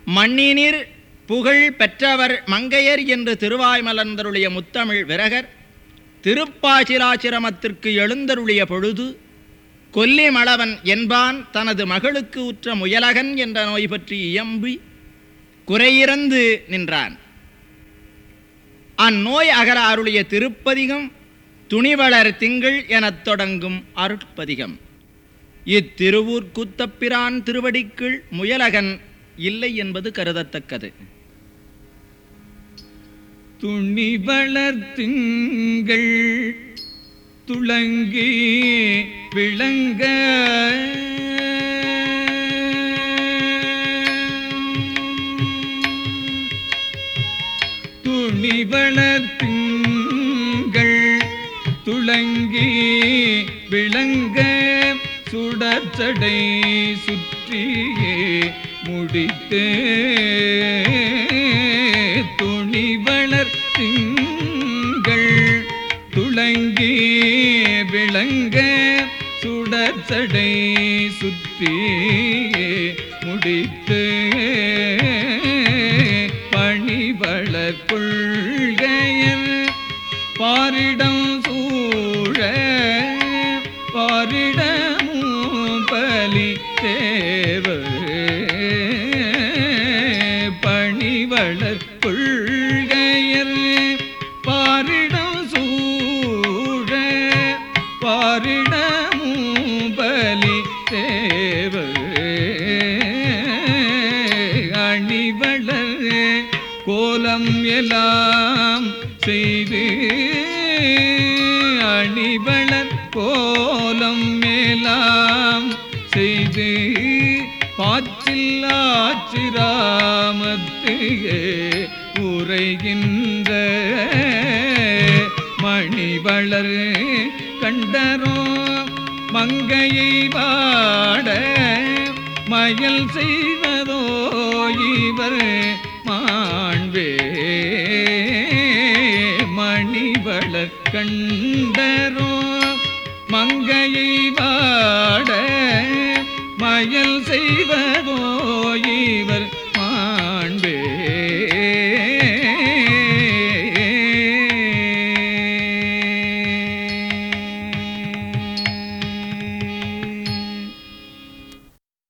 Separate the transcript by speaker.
Speaker 1: மண்ணினிர் புகழ் பெற்றவர் மங்கையர் என்று திருவாய் மலர்ந்தருளிய முத்தமிழ் விரகர் திருப்பாசிராசிரமத்திற்கு எழுந்தருளிய பொழுது கொல்லிமளவன் என்பான் தனது மகளுக்கு உற்ற முயலகன் என்ற நோய் பற்றி இயம்பி குறையிறந்து நின்றான் அந்நோய் அகல அருளிய திருப்பதிகம் துணிவளர் திங்கள் எனத் தொடங்கும் அருட்பதிகம் இத்திருவூர் கூத்தப்பிரான் திருவடிக்குள் முயலகன் இல்லை என்பது கருதத்தக்கது
Speaker 2: துணி வளர்த்திங்கள் துளங்கி விளங்க துணி வளர்த்திங்கள் துளங்கி விளங்க சுடச்சடை சுற்றியே முடித்து துணி வளர்த்திங்கள் துளங்கி விளங்க சுடச்சடை சுற்றியே முடித்து பணிவளர் கொள்கையர் பாரிடம் சூழ பாரிடமும் பலி தேவ பணிவளர் கொள்கையர் பாரிடம் சூழ பாரிடமும் பலி தேவ அணிவளர் கோலம் எல்லாம் செய்து அணிவளர் கோலம் எல்லாம் செய்து பாச்சில்லாச்சிராமத்தையே உரைகின்ற மணிவளர் கண்டரோ மங்கையை வாட மயல் செய்வதோ இவர் மாண்பே மணிவளர் கண்டரோ மங்கையை வாட மயல் செய்வதோ இவர்